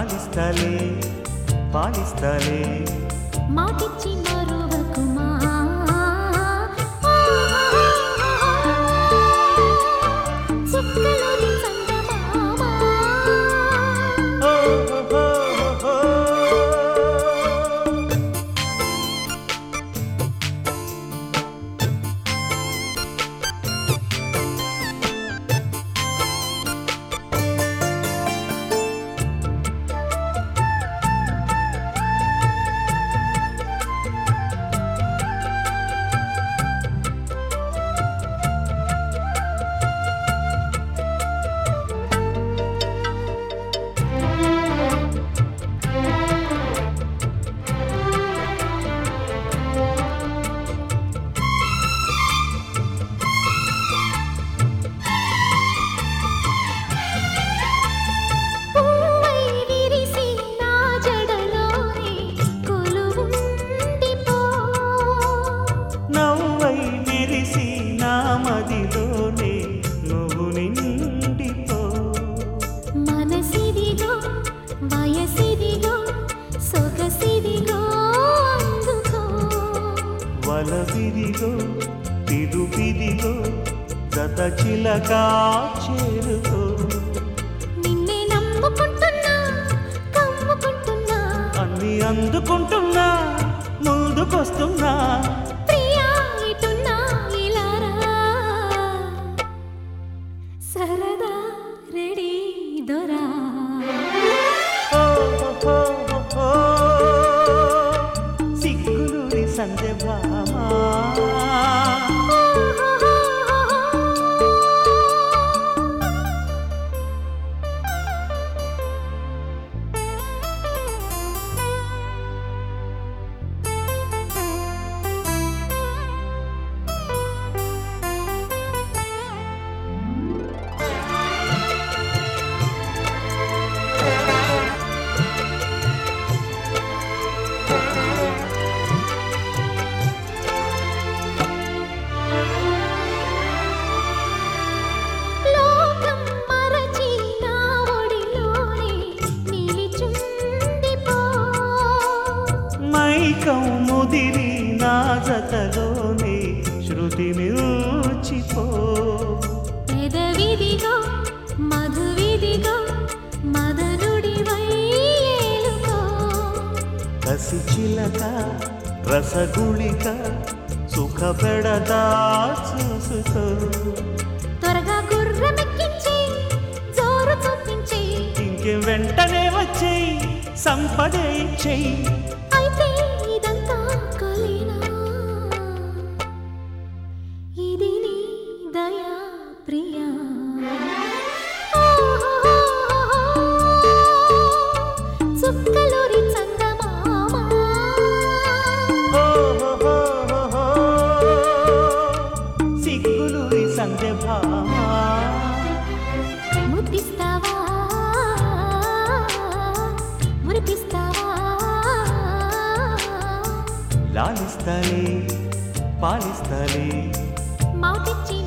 లాలిస్తాలే పాలిస్తాలే మాటిచ్చి మరువకుమా చుక్కలోని చందమామ ఓ, ఓ, ఓ, ఓ. పువ్వై విరిసి నా జడలోనే కొలువుండిపో నవ్వై మెరిసి నా మదిలోనే నువ్వు నిండిపో మనసిదిగో వయసిదిగో సొగసిదిగో అందుకో వలవిదిగో పిలుపిదిగో జత చిలకా చేరుకో నిన్నే నమ్ముకుంటున్నా కమ్ముకుంటున్నా అన్ని అందుకుంటున్నా ముందుకొస్తున్నా ప్రియా ఇటున్నా ఇలారా సరదా రెడీ దొరా ఓ, ఓ, ఓ, ఓ. సిగ్గులూరి సంధ్య భామా లోకం మరచి నా ఒడిలోనే నిలిచుండిపో మైకం ముదిరి నా జతలోనే శృతి నిల్చిపో పెదవిదిగో మధువిదిగో మదనుడి వైలుకో కసి చిలక రసగుళిక సుఖ పెడతా చూసుకో త్వరగా గుర్రమెక్కించి జోరు చూపించి ఇంకేం వెంటనే వచ్చేయి సంపదే ఇచ్చేయి అయితే ఇదంతా కలీనా ఇది నీ దయా ప్రియా చుక్కలూరి చందమామ ఓ, ఓ, ఓ, ఓ, ఓ. సిగ్గులూరి సంధ్య భామా ముద్దిస్తావా మురిపిస్తావా లాలిస్తాలే పాలిస్తాలే మాటిచ్చి